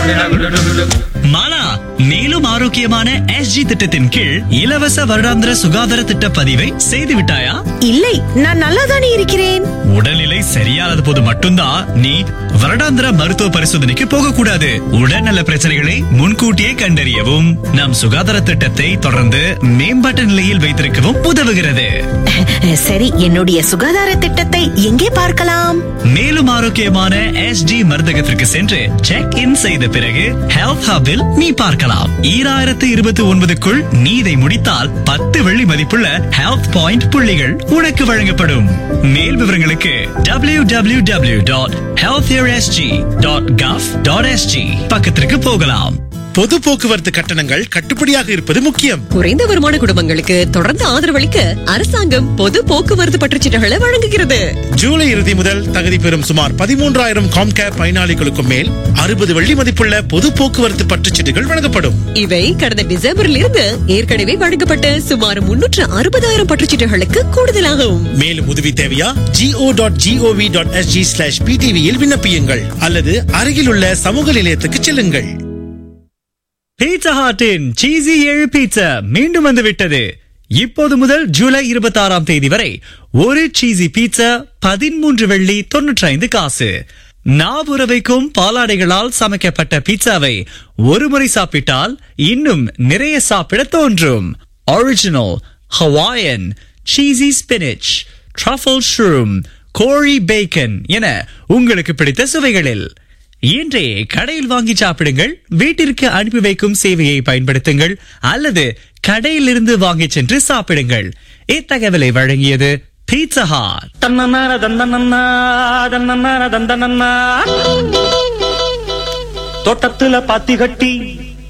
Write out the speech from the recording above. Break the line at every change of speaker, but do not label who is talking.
மாலா மேலும் ஆரோக்கியமான எஸ்ஜி திட்டத்தின் கீழ் இலவச வருடாந்திர சுகாதார திட்ட பதிவை செய்து விட்டாயா
இல்லை நான் நல்லாதானே இருக்கிறேன்
உடல்நிலை சரியானது போது மட்டும்தான் நீ வருடாந்திர மருத்துவ பரிசோதனைக்கு போகக்கூடாது உடல்நல பிரச்சனைகளை முன்கூட்டியே கண்டறியவும் நம் சுகாதார திட்டத்தை தொடர்ந்து மேம்பட்ட நிலையில் வைத்திருக்கவும் உதவுகிறது
சரி என்னுடைய சுகாதார திட்டத்தை எங்கே பார்க்கலாம்
மேலும் ஆரோக்கியமான எஸ்டி மருந்தகத்திற்கு சென்று செக் இன் செய்த பிறகு ஹெல்த் ஹப்பில் நீ பார்க்கலாம் ஈராயிரத்து இருபத்தி ஒன்பதுக்குள் நீ இதை முடித்தால் பத்து வெள்ளி மதிப்புள்ள ஹெல்த் பாயிண்ட் புள்ளிகள் உனக்கு வழங்கப்படும் மேல் விவரங்களுக்கு W W W dot dot dot SG பக்கத்திற்கு போகலாம்
பொது போக்குவரத்து கட்டணங்கள் கட்டுப்படியாக இருப்பது முக்கியம்
குறைந்த வருமான குடும்பங்களுக்கு தொடர்ந்து ஆதரவளிக்க அரசாங்கம் பொது போக்குவரத்து பற்றுச்சீட்டுகளை வழங்குகிறது
ஜூலை இறுதி முதல் தகுதி பெறும் சுமார் பதிமூன்றாயிரம் காம்கேர் பயனாளிகளுக்கும் மேல் அறுபது வெள்ளி மதிப்புள்ள பொது போக்குவரத்து பற்றுச்சீட்டுகள் வழங்கப்படும்
இவை கடந்த டிசம்பரில் இருந்து ஏற்கனவே வழங்கப்பட்ட சுமார் முன்னூற்று அறுபதாயிரம் பற்றுச்சீட்டுகளுக்கு கூடுதலாகும்
மேலும் உதவி தேவையா go dot gov dot SG slash பிடிவியில் விண்ணப்பியுங்கள் அல்லது அருகிலுள்ள சமூக நிலையத்துக்கு செல்லுங்கள்
பீட்சா ஹாட்டின் சீசி ஏழு பீட்சா மீண்டும் வந்து விட்டது இப்போது முதல் ஜூலை இருபத்தி ஆறாம் தேதி வரை ஒரு சீசி பீட்சா பதிமூன்று வெள்ளி தொன்னூற்றி ஐந்து காசு நாவுற வைக்கும் பாலாடைகளால் சமைக்கப்பட்ட பீட்சாவை ஒரு முறை சாப்பிட்டால் இன்னும் நிறைய சாப்பிட தோன்றும் original Hawaiian cheesy spinach truffle shroom கோழி பேக்கன் என உங்களுக்கு பிடித்த சுவைகளில் இன்றே கடையில் வாங்கி சாப்பிடுங்கள் வீட்டிற்கு அனுப்பி வைக்கும் சேவையை பயன்படுத்துங்கள் அல்லது கடையிலிருந்து வாங்கி சென்று சாப்பிடுங்கள் இத்தகவலை வழங்கியது பீட்சா ஹாட்
தன்னன்னார தந்தனன்னா தன்னன்னார தந்தனன்னா தோட்டத்துல பாத்தி கட்டி